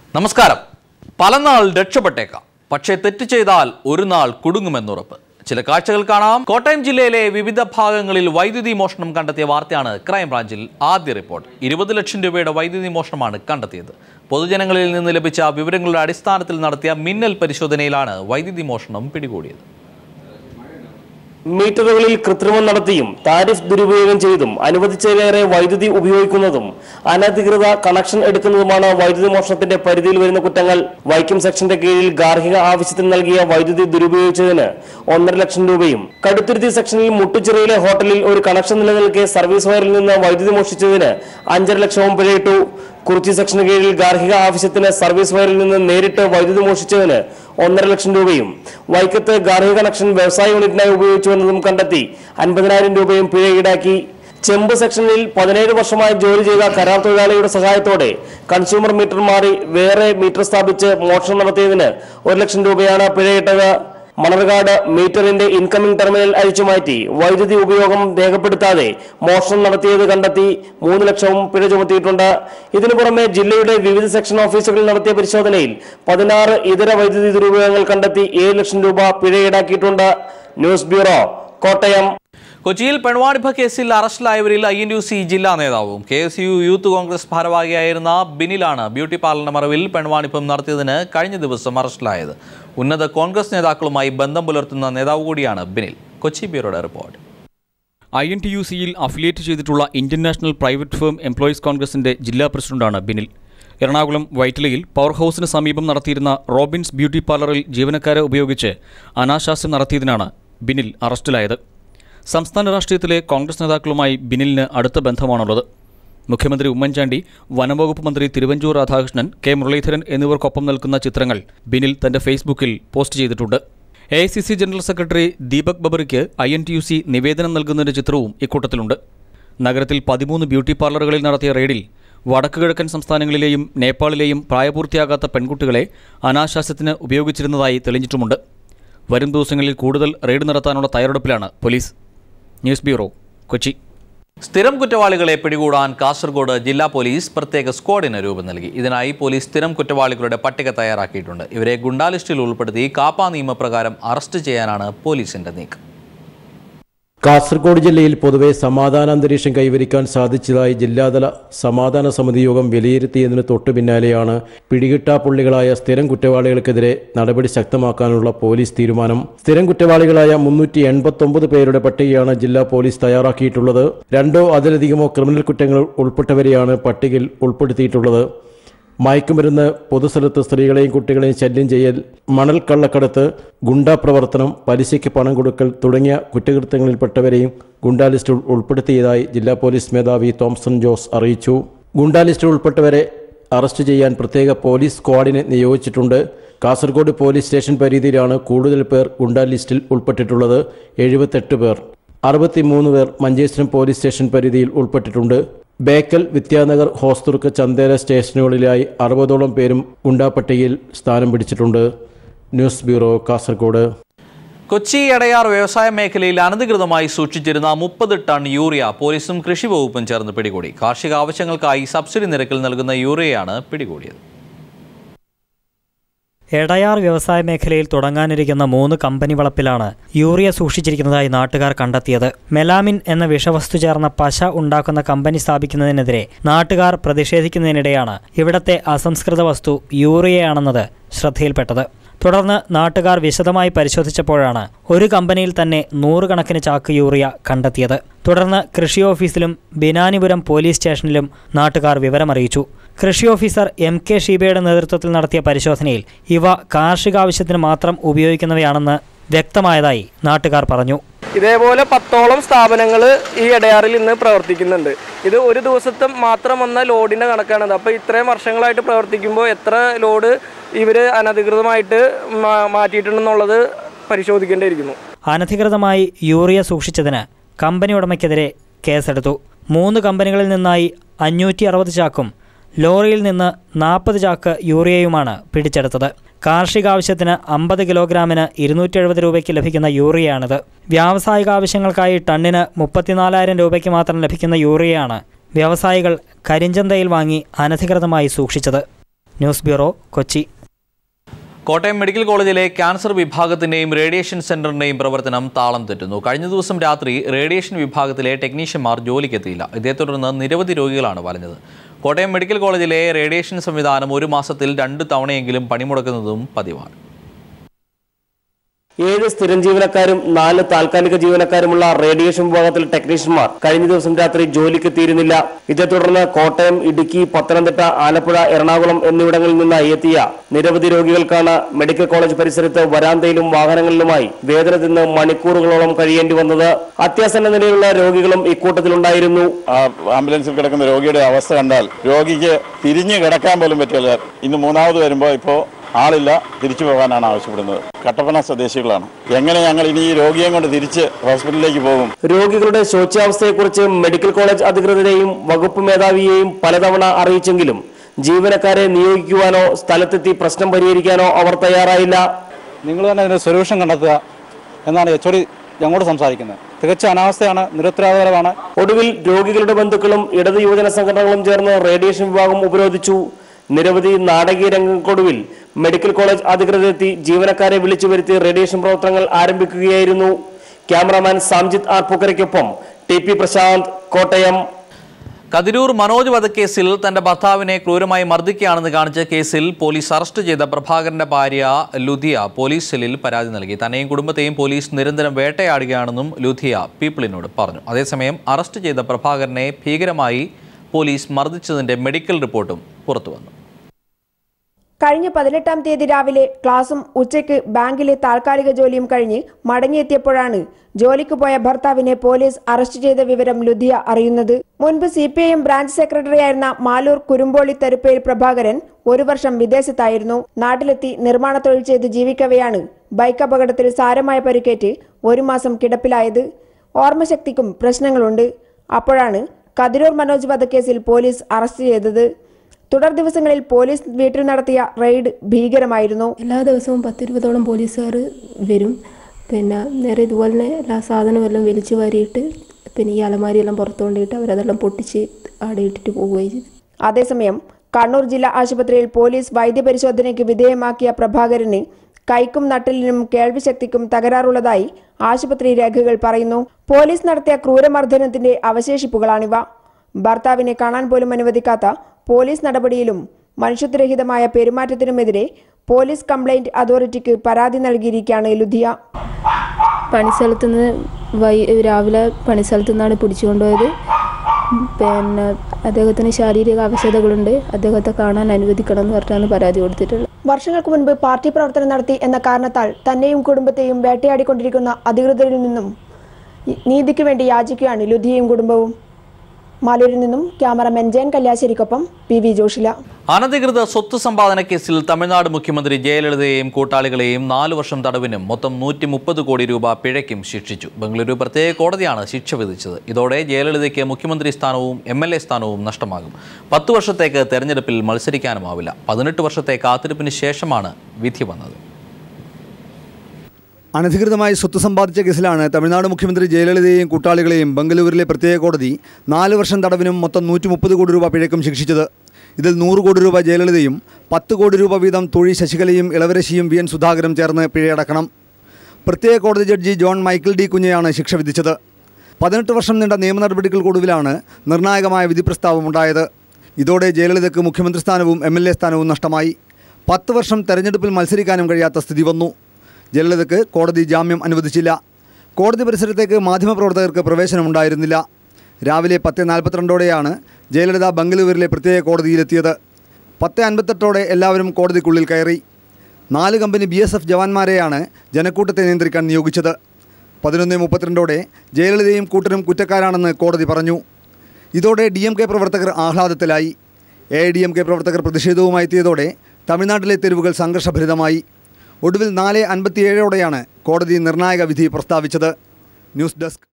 നമസ്കാരം പല നാൾ രക്ഷപ്പെട്ടേക്കാം പക്ഷേ തെറ്റ് ചെയ്താൽ ഒരു നാൾ കുടുങ്ങുമെന്നുറപ്പ് ചില കാഴ്ചകൾ കാണാം കോട്ടയം ജില്ലയിലെ വിവിധ ഭാഗങ്ങളിൽ വൈദ്യുതി മോഷണം കണ്ടെത്തിയ വാർത്തയാണ് ക്രൈംബ്രാഞ്ചിൽ ആദ്യ റിപ്പോർട്ട് ഇരുപത് ലക്ഷം രൂപയുടെ വൈദ്യുതി മോഷണമാണ് കണ്ടെത്തിയത് പൊതുജനങ്ങളിൽ നിന്ന് ലഭിച്ച വിവരങ്ങളുടെ അടിസ്ഥാനത്തിൽ നടത്തിയ മിന്നൽ പരിശോധനയിലാണ് വൈദ്യുതി മോഷണം പിടികൂടിയത് മീറ്ററുകളിൽ കൃത്രിമം നടത്തിയും താരിഫ് ദുരുപയോഗം ചെയ്തും അനുവദിച്ചതിലേറെ വൈദ്യുതി ഉപയോഗിക്കുന്നതും അനധികൃത കണക്ഷൻ എടുക്കുന്നതുമാണ് വൈദ്യുതി മോഷണത്തിന്റെ പരിധിയിൽ വരുന്ന കുറ്റങ്ങൾ വൈക്കം സെക്ഷന്റെ കീഴിൽ ഗാർഹിക ആവശ്യത്തിന് നൽകിയ വൈദ്യുതി ദുരുപയോഗിച്ചതിന് ഒന്നര ലക്ഷം രൂപയും കടുത്തുരുത്തി സെക്ഷനിൽ മുട്ടുചിറയിലെ ഹോട്ടലിൽ ഒരു കണക്ഷൻ നിലനിൽക്കെ സർവീസ് വയറിൽ നിന്ന് വൈദ്യുതി മോഷ്ടിച്ചതിന് അഞ്ചര ലക്ഷവും പിഴയിട്ടു കുറിച്ചി സെക്ഷന് കീഴിൽ ഗാർഹിക ആവശ്യത്തിന് സർവീസ് വയറിൽ നിന്ന് നേരിട്ട് വൈദ്യുതി മോഷ്ടിച്ചതിന് ഒന്നര ലക്ഷം രൂപയും വൈക്കത്ത് ഗാർഹിക കണക്ഷൻ വ്യവസായ യൂണിറ്റിനായി ഉപയോഗിച്ചുവെന്നതും കണ്ടെത്തി അൻപതിനായിരം രൂപയും പിഴ ഈടാക്കി ചെമ്പ് സെക്ഷനിൽ പതിനേഴ് വർഷമായി ജോലി ചെയ്ത കരാർ തൊഴിലാളിയുടെ സഹായത്തോടെ കൺസ്യൂമർ മീറ്റർ മാറി വേറെ മീറ്റർ സ്ഥാപിച്ച് മോഷണം നടത്തിയതിന് ഒരു ലക്ഷം രൂപയാണ് പിഴയിട്ടത് മണർകാട് മീറ്ററിന്റെ ഇൻകമിംഗ് ടെർമിനൽ അഴിച്ചുമാറ്റി വൈദ്യുതി ഉപയോഗം രേഖപ്പെടുത്താതെ മോഷണം നടത്തിയത് കണ്ടെത്തി മൂന്ന് ലക്ഷവും പിഴ ചുമത്തിയിട്ടുണ്ട് ഇതിനു പുറമെ ജില്ലയുടെ വിവിധ സെക്ഷൻ ഓഫീസുകളിൽ നടത്തിയ പരിശോധനയിൽ പതിനാറ് ഇതര വൈദ്യുതി ദുരുപയോഗങ്ങൾ കണ്ടെത്തി ഏഴ് ലക്ഷം രൂപ പിഴ ഈടാക്കിയിട്ടുണ്ട് ന്യൂസ് ബ്യൂറോ കോട്ടയം കൊച്ചിയിൽ പെൺവാണിഭ കേസിൽ അറസ്റ്റിലായവരിൽ ഐ എൻ യു സി ജില്ലാ നേതാവും K S U youth Congress ഭാരവാഹിയായിരുന്ന ബിനിലാണ് ബ്യൂട്ടി പാർലറിന്റെ മറവിൽ പെൺവാണിഭം നടത്തിയതിന് കഴിഞ്ഞ ദിവസം അറസ്റ്റിലായത് ഉന്നത കോൺഗ്രസ് നേതാക്കളുമായി ബന്ധം പുലർത്തുന്ന നേതാവ് കൂടിയാണ് ബിനിൽ കൊച്ചി ബ്യൂറോയുടെ report I N T U സിയിൽ അഫിലിയേറ്റ് ചെയ്തിട്ടുള്ള Indian National Private Firm Employees കോൺഗ്രസിന്റെ ജില്ലാ പ്രസിഡന്റാണ് ബിനിൽ എറണാകുളം വൈറ്റിലയിൽ പവർ ഹൗസിന് സമീപം നടത്തിയിരുന്ന റോബിൻസ് ബ്യൂട്ടി പാർലറിൽ ജീവനക്കാരെ ഉപയോഗിച്ച് അനാശാസ്യം നടത്തിയതിനാണ് ബിനിൽ അറസ്റ്റിലായത് സംസ്ഥാന രാഷ്ട്രീയത്തിലെ കോൺഗ്രസ് നേതാക്കളുമായി ബിനിലിന് അടുത്ത ബന്ധമാണുള്ളത് മുഖ്യമന്ത്രി ഉമ്മൻചാണ്ടി വനംവകുപ്പ് മന്ത്രി തിരുവഞ്ചൂർ രാധാകൃഷ്ണൻ കെ മുരളീധരൻ എന്നിവർക്കൊപ്പം നിൽക്കുന്ന ചിത്രങ്ങൾ ബിനിൽ തന്റെ ഫേസ്ബുക്കിൽ പോസ്റ്റ് ചെയ്തിട്ടുണ്ട് A I C C general secretary Deepak ബബറിക്ക് I N T U C നിവേദനം നൽകുന്നതിന്റെ ചിത്രവും ഇക്കൂട്ടത്തിലുണ്ട് നഗരത്തിൽ പതിമൂന്ന് ബ്യൂട്ടി പാർലറുകളിൽ നടത്തിയ റെയ്ഡിൽ വടക്കുകിഴക്കൻ സംസ്ഥാനങ്ങളിലെയും നേപ്പാളിലെയും പ്രായപൂർത്തിയാകാത്ത പെൺകുട്ടികളെ അനാശാസ്യത്തിന് ഉപയോഗിച്ചിരുന്നതായി തെളിഞ്ഞിട്ടുമുണ്ട് വരും ദിവസങ്ങളിൽ കൂടുതൽ റെയ്ഡ് നടത്താനുള്ള തയ്യാറെടുപ്പിലാണ് പോലീസ് ന്യൂസ് ബ്യൂറോ കൊച്ചി സ്ഥിരം കുറ്റവാളികളെ പിടികൂടാൻ കാസർഗോഡ് ജില്ലാ പോലീസ് പ്രത്യേക സ്ക്വാഡിന് രൂപം നൽകി ഇതിനായി പോലീസ് സ്ഥിരം കുറ്റവാളികളുടെ പട്ടിക തയ്യാറാക്കിയിട്ടുണ്ട് ഇവരെ ഗുണ്ടാ ലിസ്റ്റിൽ ഉൾപ്പെടുത്തി കാപ്പ നിയമപ്രകാരം അറസ്റ്റ് ചെയ്യാനാണ് പോലീസിന്റെ നീക്കം കാസർഗോഡ് ജില്ലയിൽ പൊതുവെ സമാധാന അന്തരീക്ഷം കൈവരിക്കാൻ സാധിച്ചതായി ജില്ലാതല സമാധാന സമിതി യോഗം വിലയിരുത്തിയതിന് തൊട്ടു പിന്നാലെയാണ് പിടികിട്ടാപ്പുള്ളികളായ സ്ഥിരം കുറ്റവാളികൾക്കെതിരെ നടപടി ശക്തമാക്കാനുള്ള പോലീസ് തീരുമാനം സ്ഥിരം കുറ്റവാളികളായ മുന്നൂറ്റി എൺപത്തൊമ്പത് പേരുടെ പട്ടികയാണ് ജില്ലാ പോലീസ് തയ്യാറാക്കിയിട്ടുള്ളത് രണ്ടോ അതിലധികമോ ക്രിമിനൽ കുറ്റങ്ങൾ ഉൾപ്പെട്ടവരെയാണ് പട്ടികയിൽ ഉൾപ്പെടുത്തിയിട്ടുള്ളത് മയക്കുമരുന്ന് പൊതുസ്ഥലത്ത് സ്ത്രീകളെയും കുട്ടികളെയും ശല്യം ചെയ്യൽ മണൽ കള്ളക്കടത്ത് ഗുണ്ടാ പ്രവർത്തനം പലിശയ്ക്ക് പണം കൊടുക്കൽ തുടങ്ങിയ കുറ്റകൃത്യങ്ങളിൽപ്പെട്ടവരെയും ഗുണ്ടാ ലിസ്റ്റിൽ ഉൾപ്പെടുത്തിയതായി ജില്ലാ പോലീസ് മേധാവി തോംസൺ ജോസ് അറിയിച്ചു ഗുണ്ടാ ലിസ്റ്റിൽ ഉൾപ്പെട്ടവരെ അറസ്റ്റ് ചെയ്യാൻ പ്രത്യേക പോലീസ് സ്ക്വാഡിനെ നിയോഗിച്ചിട്ടുണ്ട് കാസർഗോഡ് പോലീസ് സ്റ്റേഷൻ പരിധിയിലാണ് കൂടുതൽ പേർ ഗുണ്ടാ ലിസ്റ്റിൽ ഉൾപ്പെട്ടിട്ടുള്ളത് എഴുപത്തെട്ട് പേർ അറുപത്തിമൂന്ന് പേർ മഞ്ചേശ്വരം പോലീസ് സ്റ്റേഷൻ പരിധിയിൽ ഉൾപ്പെട്ടിട്ടുണ്ട് ബേക്കൽ വിദ്യാനഗർ ഹോസ്തുർക്ക് ചന്തേര സ്റ്റേഷനുകളിലായി അറുപതോളം പേരും ഗുണ്ടാ പട്ടികയിൽ സ്ഥാനം പിടിച്ചിട്ടുണ്ട് ന്യൂസ് ബ്യൂറോ കാസർഗോഡ് കൊച്ചി എടയാർ വ്യവസായ മേഖലയിൽ അനധികൃതമായി സൂക്ഷിച്ചിരുന്ന മുപ്പത് ടൺ യൂറിയ പോലീസും കൃഷി വകുപ്പും ചേർന്ന് പിടികൂടി കാർഷിക ആവശ്യങ്ങൾക്കായി സബ്സിഡി നിരക്കിൽ നൽകുന്ന യൂറിയയാണ് പിടികൂടിയത് എടയാർ വ്യവസായ മേഖലയിൽ തുടങ്ങാനിരിക്കുന്ന മൂന്ന് കമ്പനി വളപ്പിലാണ് യൂറിയ സൂക്ഷിച്ചിരിക്കുന്നതായി നാട്ടുകാർ കണ്ടെത്തിയത് മെലാമിൻ എന്ന വിഷവസ്തു ചേർന്ന പശ ഉണ്ടാക്കുന്ന കമ്പനി സ്ഥാപിക്കുന്നതിനെതിരെ നാട്ടുകാർ പ്രതിഷേധിക്കുന്നതിനിടെയാണ് ഇവിടത്തെ അസംസ്കൃത വസ്തു യൂറിയയാണെന്നത് ശ്രദ്ധയിൽപ്പെട്ടത് തുടർന്ന് നാട്ടുകാർ വിശദമായി പരിശോധിച്ചപ്പോഴാണ് ഒരു കമ്പനിയിൽ തന്നെ നൂറുകണക്കിന് ചാക്ക് യൂറിയ കണ്ടെത്തിയത് തുടർന്ന് കൃഷി ഓഫീസിലും ബിനാനിപുരം പോലീസ് സ്റ്റേഷനിലും നാട്ടുകാർ വിവരമറിയിച്ചു കൃഷി ഓഫീസർ എം കെ ഷീബയുടെ നേതൃത്വത്തിൽ നടത്തിയ പരിശോധനയിൽ ഇവ കാർഷികാവശ്യത്തിന് മാത്രം ഉപയോഗിക്കുന്നവയാണെന്ന് വ്യക്തമായതായി നാട്ടുകാർ പറഞ്ഞു ഇതേപോലെ പത്തോളം സ്ഥാപനങ്ങൾ ഈ ഇടയാറിൽ ഇന്ന് പ്രവർത്തിക്കുന്നുണ്ട് ഇത് ഒരു ദിവസത്തെ മാത്രം വന്ന ലോഡിൻ്റെ കണക്കാണത് അപ്പോൾ ഇത്രയും വർഷങ്ങളായിട്ട് പ്രവർത്തിക്കുമ്പോൾ എത്ര ലോഡ് ഇവർ അനധികൃതമായിട്ട് മാ- മാറ്റിയിട്ടുണ്ടെന്നുള്ളത് പരിശോധിക്കേണ്ടിയിരിക്കുന്നു അനധികൃതമായി യൂറിയ സൂക്ഷിച്ചതിന് കമ്പനി ഉടമയ്ക്കെതിരെ കേസെടുത്തു മൂന്ന് കമ്പനികളിൽ നിന്നായി അഞ്ഞൂറ്റി അറുപത് ചാക്കും ലോറിയിൽ നിന്ന് നാൽപ്പത് ചാക്ക് യൂറിയയുമാണ് പിടിച്ചെടുത്തത് കാർഷികാവശ്യത്തിന് അമ്പത് കിലോഗ്രാമിന് ഇരുന്നൂറ്റി എഴുപത് രൂപയ്ക്ക് ലഭിക്കുന്ന യൂറിയയാണിത് വ്യാവസായിക ആവശ്യങ്ങൾക്കായി ടണ്ണിന് മുപ്പത്തിനാലായിരം രൂപയ്ക്ക് മാത്രം ലഭിക്കുന്ന യൂറിയയാണ് വ്യവസായികൾ കരിഞ്ചന്തയിൽ വാങ്ങി അനധികൃതമായി സൂക്ഷിച്ചത് news bureau Kochi Kottayam medical കോളേജിലെ ക്യാൻസർ വിഭാഗത്തിന്റെയും റേഡിയേഷൻ സെന്ററിന്റെയും പ്രവർത്തനം താളം തെറ്റുന്നു കഴിഞ്ഞ ദിവസം രാത്രി റേഡിയേഷൻ വിഭാഗത്തിലെ ടെക്നീഷ്യന്മാർ ജോലിക്കെത്തിയില്ല ഇതേ തുടർന്ന് നിരവധി രോഗികളാണ് വലഞ്ഞത് കോട്ടയം മെഡിക്കൽ കോളേജിലെ റേഡിയേഷൻ സംവിധാനം ഒരു മാസത്തിൽ രണ്ട് തവണയെങ്കിലും പണിമുടക്കുന്നതും പതിവാണ് ഏഴ് സ്ഥിരം ജീവനക്കാരും നാല് താൽക്കാലിക ജീവനക്കാരുമുള്ള റേഡിയേഷൻ വിഭാഗത്തിൽ ടെക്നീഷ്യന്മാർ കഴിഞ്ഞ ദിവസം രാത്രി ജോലിക്ക് എത്തിയിരുന്നില്ല ഇതേ തുടർന്ന് കോട്ടയം ഇടുക്കി പത്തനംതിട്ട ആലപ്പുഴ എറണാകുളം എന്നിവിടങ്ങളിൽ നിന്നായി എത്തിയ നിരവധി രോഗികൾക്കാണ് മെഡിക്കൽ കോളേജ് പരിസരത്ത് വരാന്തയിലും വാഹനങ്ങളിലുമായി വേദന തിന്ന് മണിക്കൂറുകളോളം കഴിയേണ്ടി വന്നത് അത്യാസന്ന നിലയിലുള്ള രോഗികളും ഇക്കൂട്ടത്തിലുണ്ടായിരുന്നു ആ ആംബുലൻസിൽ കിടക്കുന്ന രോഗിയുടെ അവസ്ഥ കണ്ടാൽ രോഗിക്ക് തിരിഞ്ഞ് കിടക്കാൻ പോലും പറ്റില്ല ഇന്ന് മൂന്നാമത് വരുമ്പോൾ ഇപ്പോൾ ആളില്ല തിരിച്ചു പോകാനാണ് ആവശ്യപ്പെടുന്നത് കട്ടപ്പന സ്വദേശികളാണ് എങ്ങനെ ഞങ്ങൾ ഇനി ഈ രോഗിയെ കൊണ്ട് തിരിച്ച് ഹോസ്പിറ്റലിലേക്ക് പോകും രോഗികളുടെ ശോച്യാവസ്ഥയെക്കുറിച്ച് മെഡിക്കൽ കോളേജ് അധികൃതരെയും വകുപ്പ് മേധാവിയെയും പലതവണ അറിയിച്ചെങ്കിലും ജീവനക്കാരെ നിയോഗിക്കുവാനോ സ്ഥലത്തെത്തി പ്രശ്നം പരിഹരിക്കാനോ അവർ തയ്യാറായില്ല നിങ്ങൾ തന്നെ അതിന് സൊല്യൂഷൻ കണ്ടെത്തുക എന്നാണ് എച്ച് ഒ ഞങ്ങളോട് സംസാരിക്കുന്നത് തികച്ച അനാവസ്ഥയാണ് നിരുത്തരവാദപരമാണ് ഒടുവിൽ രോഗികളുടെ ബന്ധുക്കളും ഇടത് യുവജന സംഘടനകളും ചേർന്ന് റേഡിയേഷൻ വിഭാഗം ഉപരോധിച്ചു നിരവധി നാടകീയ രംഗങ്ങൾക്കൊടുവിൽ മെഡിക്കൽ കോളേജ് അധികൃതരെത്തി ജീവനക്കാരെ വിളിച്ചു വരുത്തി റേഡിയേഷൻ പ്രവർത്തനങ്ങൾ ആരംഭിക്കുകയായിരുന്നു ക്യാമറാമാൻ സാംജിത് ആർ പുക്കരയ്ക്കൊപ്പം ടി പി പ്രശാന്ത് കോട്ടയം കതിരൂർ മനോജ് വധക്കേസിൽ തന്റെ ഭർത്താവിനെ ക്രൂരമായി മർദ്ദിക്കുകയാണെന്ന് കാണിച്ച് കേസിൽ പോലീസ് അറസ്റ്റ് ചെയ്ത പ്രഭാകരന്റെ ഭാര്യ ലുധിയ പോലീസ് സെല്ലിൽ പരാതി നൽകി തന്നെയും കുടുംബത്തെയും പോലീസ് നിരന്തരം വേട്ടയാടുകയാണെന്നും ലുധിയ പീപ്പിളിനോട് പറഞ്ഞു അതേസമയം അറസ്റ്റ് ചെയ്ത പ്രഭാകരനെ ഭീകരമായി പോലീസ് മർദ്ദിച്ചതിന്റെ മെഡിക്കൽ റിപ്പോർട്ടും പുറത്തുവന്നു കഴിഞ്ഞ പതിനെട്ടാം തീയതി രാവിലെ ക്ലാസും ഉച്ചയ്ക്ക് ബാങ്കിലെ താൽക്കാലിക ജോലിയും കഴിഞ്ഞ് മടങ്ങിയെത്തിയപ്പോഴാണ് ജോലിക്ക് പോയ ഭർത്താവിനെ പോലീസ് അറസ്റ്റ് ചെയ്ത വിവരം ലുധിയ അറിയുന്നത് മുൻപ് C P I M branch സെക്രട്ടറിയായിരുന്ന മാലൂർ കുരുമ്പോളി തരുപ്പേൽ പ്രഭാകരൻ ഒരു വർഷം വിദേശത്തായിരുന്നു നാട്ടിലെത്തി നിർമ്മാണ തൊഴിൽ ചെയ്ത് ജീവിക്കവെയാണ് ബൈക്ക് അപകടത്തിൽ സാരമായ പരിക്കേറ്റ് ഒരു മാസം കിടപ്പിലായത് ഓർമ്മശക്തിക്കും പ്രശ്നങ്ങളുണ്ട് അപ്പോഴാണ് കതിരൂർ മനോജ് വധക്കേസിൽ പോലീസ് അറസ്റ്റ് ചെയ്തത് തുടർ ദിവസങ്ങളിൽ പോലീസ് വീട്ടിൽ നടത്തിയ റെയ്ഡ് ഭീകരമായിരുന്നു എല്ലാ ദിവസവും പത്തിരുപതോളം പോലീസുകാർ വരും പിന്നെ നേരെ ഇതുപോലെ തന്നെ എല്ലാ സാധനവും എല്ലാം വലിച്ചു വാരിയിട്ട് പിന്നെ ഈ അലമാരിയെല്ലാം പുറത്തു കൊണ്ടിട്ട് അവരതെല്ലാം പൊട്ടിച്ച് ആടെ ഇട്ടിട്ട് പോവുകയും ചെയ്തു അതേസമയം കണ്ണൂർ ജില്ലാ ആശുപത്രിയിൽ പോലീസ് വൈദ്യപരിശോധനയ്ക്ക് വിധേയമാക്കിയ പ്രഭാകരന് കൈക്കും നട്ടലിനും കേൾവിശക്തിക്കും തകരാറുള്ളതായി ആശുപത്രി രേഖകൾ പറയുന്നു പോലീസ് നടത്തിയ ക്രൂരമർദ്ദനത്തിന്റെ അവശേഷിപ്പുകളാണിവ ഭർത്താവിനെ കാണാൻ പോലും അനുവദിക്കാത്ത പോലീസ് നടപടിയിലും മനുഷ്യത്വരഹിതമായ പെരുമാറ്റത്തിനുമെതിരെ പോലീസ് കംപ്ലൈന്റ് അതോറിറ്റിക്ക് പരാതി നൽകിയിരിക്കുകയാണ് ലുധിയ പണിസ്ഥലത്ത് നിന്ന് വൈ രാവിലെ പണിസ്ഥലത്തു നിന്നാണ് പിടിച്ചുകൊണ്ടുപോയത് പിന്നെ അദ്ദേഹത്തിന് ശാരീരിക ആവശ്യതകളുണ്ട് അദ്ദേഹത്തെ കാണാൻ അനുവദിക്കണം എന്ന് പറഞ്ഞാണ് പരാതി കൊടുത്തിട്ടുള്ളത് വർഷങ്ങൾക്ക് മുൻപ് പാർട്ടി പ്രവർത്തനം നടത്തി എന്ന കാരണത്താൽ തന്നെയും കുടുംബത്തെയും വേട്ടയാടിക്കൊണ്ടിരിക്കുന്ന അധികൃതരിൽ നിന്നും നീതിക്ക് വേണ്ടി യാചിക്കുകയാണ് ലുധിയയും കുടുംബവും മാലൂരിൽ നിന്നും ക്യാമറമാൻ ജയൻ കല്യാശ്ശേരിക്കൊപ്പം പി വി ജോഷില അനധികൃത സ്വത്ത് സമ്പാദന കേസിൽ തമിഴ്നാട് മുഖ്യമന്ത്രി ജയലളിതയെയും കൂട്ടാളികളെയും നാലു വർഷം തടവിനും മൊത്തം നൂറ്റി മുപ്പത് കോടി രൂപ പിഴയ്ക്കും ശിക്ഷിച്ചു ബംഗളൂരു പ്രത്യേക കോടതിയാണ് ശിക്ഷ വിധിച്ചത് ഇതോടെ ജയലളിതയ്ക്ക് മുഖ്യമന്ത്രി സ്ഥാനവും എം എൽ എ സ്ഥാനവും നഷ്ടമാകും പത്ത് വർഷത്തേക്ക് തെരഞ്ഞെടുപ്പിൽ മത്സരിക്കാനുമാവില്ല പതിനെട്ട് വർഷത്തെ കാത്തിരിപ്പിന് ശേഷമാണ് വിധി വന്നത് അനധികൃതമായി സ്വത്ത് സമ്പാദിച്ച കേസിലാണ് തമിഴ്നാട് മുഖ്യമന്ത്രി ജയലളിതയെയും കൂട്ടാളികളെയും ബംഗളൂരിലെ പ്രത്യേക കോടതി നാല് വർഷം തടവിനും മൊത്തം നൂറ്റി മുപ്പത് കോടി രൂപ പിഴയ്ക്കും ശിക്ഷിച്ചത് ഇതിൽ നൂറ് കോടി രൂപ ജയലളിതയും പത്ത് കോടി രൂപ വീതം തൊഴി ശശികലയും ഇളവരശിയും വി എൻ സുധാകരും ചേർന്ന് പിഴയടക്കണം പ്രത്യേക കോടതി ജഡ്ജി ജോൺ മൈക്കിൾ ഡി കുഞ്ഞയാണ് ശിക്ഷ വിധിച്ചത് പതിനെട്ട് വർഷം നീണ്ട നിയമ നടപടികൾക്കൊടുവിലാണ് നിർണായകമായ വിധി പ്രസ്താവമുണ്ടായത് ഇതോടെ ജയലളിതയ്ക്ക് മുഖ്യമന്ത്രി സ്ഥാനവും എം എൽ എ സ്ഥാനവും നഷ്ടമായി പത്ത് വർഷം തെരഞ്ഞെടുപ്പിൽ മത്സരിക്കാനും കഴിയാത്ത സ്ഥിതി വന്നു ജയലളിതയ്ക്ക് കോടതി ജാമ്യം അനുവദിച്ചില്ല കോടതി പരിസരത്തേക്ക് മാധ്യമപ്രവർത്തകർക്ക് പ്രവേശനമുണ്ടായിരുന്നില്ല രാവിലെ പത്ത് നാൽപ്പത്തിരണ്ടോടെയാണ് ജയലളിത ബംഗളൂരുവിലെ പ്രത്യേക കോടതിയിലെത്തിയത് പത്ത് അൻപത്തെട്ടോടെ എല്ലാവരും കോടതിക്കുള്ളിൽ കയറി നാല് കമ്പനി ബി എസ് എഫ് ജവാന്മാരെയാണ് ജനക്കൂട്ടത്തെ നിയന്ത്രിക്കാൻ നിയോഗിച്ചത് പതിനൊന്ന് മുപ്പത്തിരണ്ടോടെ ജയലളിതയും കൂട്ടരും കുറ്റക്കാരാണെന്ന് കോടതി പറഞ്ഞു ഇതോടെ ഡി എം കെ പ്രവർത്തകർ ആഹ്ലാദത്തിലായി എ ഡി എം കെ പ്രവർത്തകർ പ്രതിഷേധവുമായി എത്തിയതോടെ തമിഴ്നാട്ടിലെ തെരുവുകൾ സംഘർഷഭരിതമായി ഒടുവിൽ നാല് അൻപത്തിയേഴോടെയാണ് കോടതി നിർണായക വിധി പ്രസ്താവിച്ചത് ന്യൂസ് ഡെസ്ക്